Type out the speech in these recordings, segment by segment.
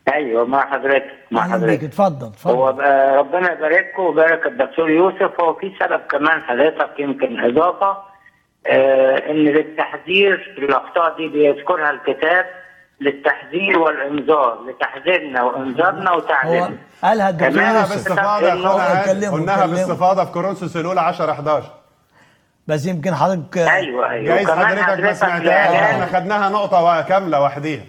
ايوه مع حضرتك مع اهلا بيك حضرتك اتفضل هو اتفضل بقى ربنا يبارككم ويبارك الدكتور يوسف هو في سبب كمان حضرتك يمكن اضافه آه ان للتحذير الاخطاء دي بيذكرها الكتاب للتحذير والانذار لتحذيرنا وانذارنا هو وتعليمنا قالها الدكتور كمان قلناها يوسف باستفاضه يا إنه اخونا عادل. كلمه- قلناها كلمه. باستفاضه في كورنثوس الاولى 10 11 بس يمكن حضرتك ايوه ايوه جايز وكمان حضرتك ما حضرتك سمعتهاش لإعلان- احنا خدناها نقطه وا- كامله وحديها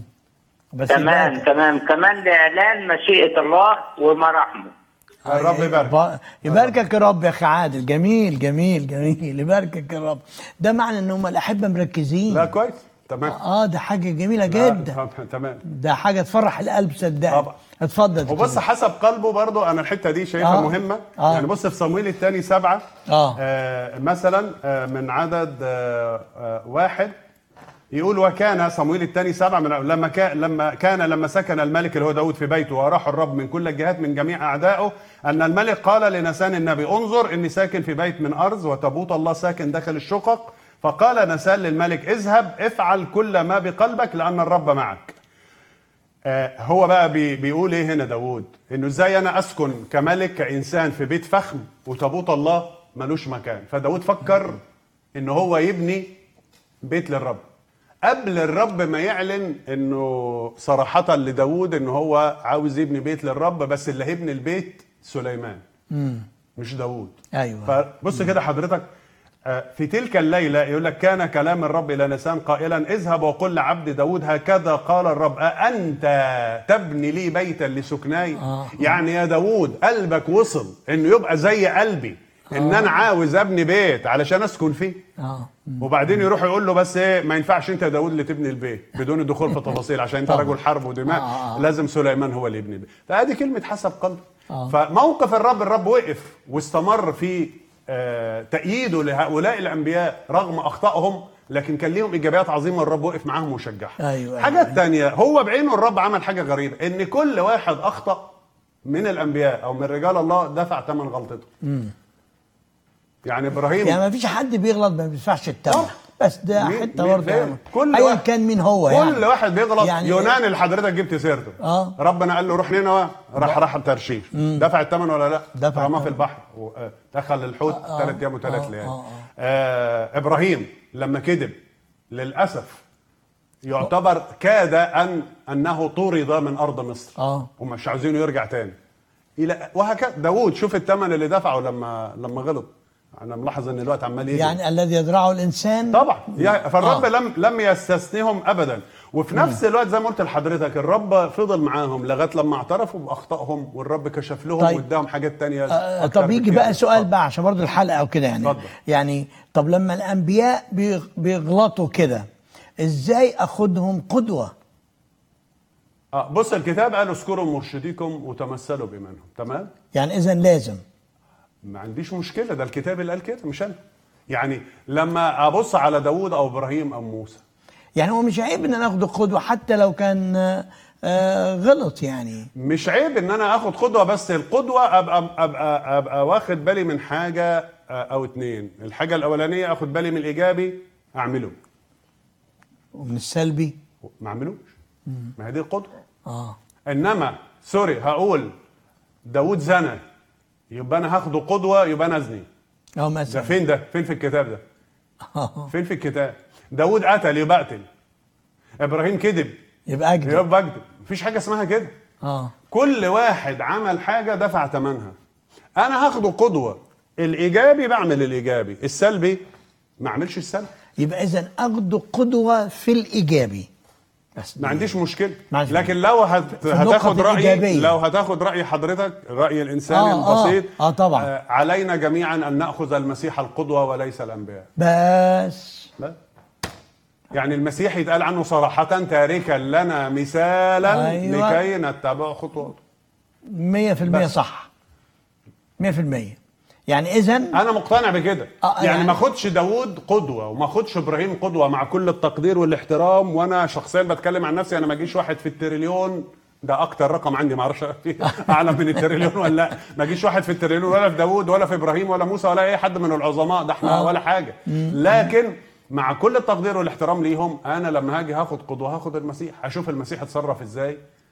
بس تمام يبارك. تمام كمان لاعلان مشيئه الله ومراحمه الرب يبارك يبارك يباركك يا رب يا اخي عادل جميل جميل جميل يباركك يا رب ده معنى ان هم الاحبه مركزين لا كويس تمام اه ده حاجه جميله جدا آه، تمام ده حاجه تفرح القلب صدقني طبعا. اتفضل دكتور. وبص حسب قلبه برضو انا الحته دي شايفها آه. مهمه آه. يعني بص في صمويل الثاني سبعة آه. آه مثلا آه من عدد آه آه واحد يقول وكان صمويل الثاني سبعة من لما كان لما كان لما سكن الملك اللي هو داود في بيته وراح الرب من كل الجهات من جميع اعدائه ان الملك قال لنسان النبي انظر اني ساكن في بيت من ارض وتابوت الله ساكن داخل الشقق فقال نسان للملك اذهب افعل كل ما بقلبك لان الرب معك آه، هو بقى بي بيقول ايه هنا داوود انه ازاي انا اسكن كملك كانسان في بيت فخم وتابوت الله ملوش مكان فداوود فكر ان هو يبني بيت للرب قبل الرب ما يعلن انه صراحة لداوود انه هو عاوز يبني بيت للرب بس اللي هيبني البيت سليمان مش داوود ايوه فبص كده حضرتك آه، في تلك الليلة يقول لك كان كلام الرب إلى نسان قائلا اذهب وقل لعبد داود هكذا قال الرب أأنت تبني لي بيتا لسكناي آه. يعني يا داود قلبك وصل إنه يبقى زي قلبي إن أنا عاوز أبني بيت علشان أسكن فيه اه وبعدين يروح يقول له بس ايه ما ينفعش انت يا داود اللي تبني البيت بدون الدخول في تفاصيل عشان انت طبعا. رجل حرب ودماء آه، آه. لازم سليمان هو اللي يبني البيت فادي كلمه حسب قلب آه. فموقف الرب الرب وقف واستمر في آه تأييده لهؤلاء الانبياء رغم اخطائهم لكن كان ليهم ايجابيات عظيمه الرب وقف معاهم وشجعهم أيوة، حاجه تانية هو بعينه الرب عمل حاجه غريبه ان كل واحد اخطا من الانبياء او من رجال الله دفع ثمن غلطته يعني ابراهيم يعني ما فيش حد بيغلط ما بيدفعش الثمن طبعا. بس ده مين- حته مين برضه فين؟ يعني كل ايا واحد- كان مين هو كل يعني واحد بيغلط يعني- يعني يونان اللي حضرتك جبت سيرته آه. ربنا قال له روح نينوى راح راح ترشيش دفع الثمن ولا لا؟ دفع رماه في الثمن. البحر و- آه، دخل الحوت آه، ثلاث ايام وثلاث آه، ليالي آه، آه. آه ابراهيم لما كذب للاسف يعتبر كاد ان انه طرد من ارض مصر اه ومش عاوزينه يرجع تاني الى وهكذا داوود شوف الثمن اللي دفعه لما لما غلط انا ملاحظ ان الوقت عمال يجري يعني الذي يزرعه الانسان طبعا يعني فالرب آه. لم لم يستثنيهم ابدا وفي نفس الوقت زي ما قلت لحضرتك الرب فضل معاهم لغايه لما اعترفوا باخطائهم والرب كشف لهم طيب. واداهم حاجات تانية آه، أكتر طب يجي بكتير. بقى سؤال اتفضل. بقى عشان برضه الحلقه وكده يعني اتفضل. يعني طب لما الانبياء بيغ- بيغلطوا كده ازاي اخدهم قدوه آه بص الكتاب قال اذكروا مرشديكم وتمثلوا بايمانهم تمام يعني اذا لازم ما عنديش مشكله ده الكتاب اللي قال كده مش انا يعني لما ابص على داوود او ابراهيم او موسى يعني هو مش عيب ان ناخده قدوه حتى لو كان آه، آه، غلط يعني مش عيب ان انا اخد قدوه بس القدوه ابقى ابقى ابقى واخد بالي من حاجه آه، او اتنين الحاجه الاولانيه اخد بالي من الايجابي اعمله ومن السلبي ما اعملوش ما هي دي القدوه اه انما سوري هقول داوود زنى يبقى انا هاخده قدوه يبقى انا ازني او ده مثلا فين ده فين في الكتاب ده آه. فين في الكتاب داوود قتل يبقى اقتل ابراهيم كذب يبقى اجدد يبقى اكذب مفيش حاجه اسمها كده اه كل واحد عمل حاجه دفع ثمنها انا هاخده قدوه الايجابي بعمل الايجابي السلبي ما اعملش السلبي يبقى اذا اخده قدوه في الايجابي بس ما عنديش مشكله ما عنديش لكن لو هت... النقط هتاخد رايي الإيجابية. لو هتاخد راي حضرتك راي الانسان آه، آه، البسيط آه، طبعا. آه علينا جميعا ان ناخذ المسيح القدوه وليس الانبياء بس لا يعني المسيح يتقال عنه صراحة تاركا لنا مثالا أيوة. لكي نتبع خطواته 100% بس. صح 100% يعني اذا انا مقتنع بكده آه، يعني, يعني- ما اخدش داوود قدوه وما اخدش ابراهيم قدوه مع كل التقدير والاحترام وانا شخصيا بتكلم عن نفسي انا ما اجيش واحد في التريليون ده اكتر رقم عندي ما اعرفش اعلى من التريليون ولا لا ما اجيش واحد في التريليون ولا في داوود ولا في ابراهيم ولا موسى ولا اي حد من العظماء ده احنا آه. ولا حاجه لكن مع كل التقدير والاحترام ليهم انا لما هاجي هاخد قدوه هاخد المسيح هشوف المسيح اتصرف ازاي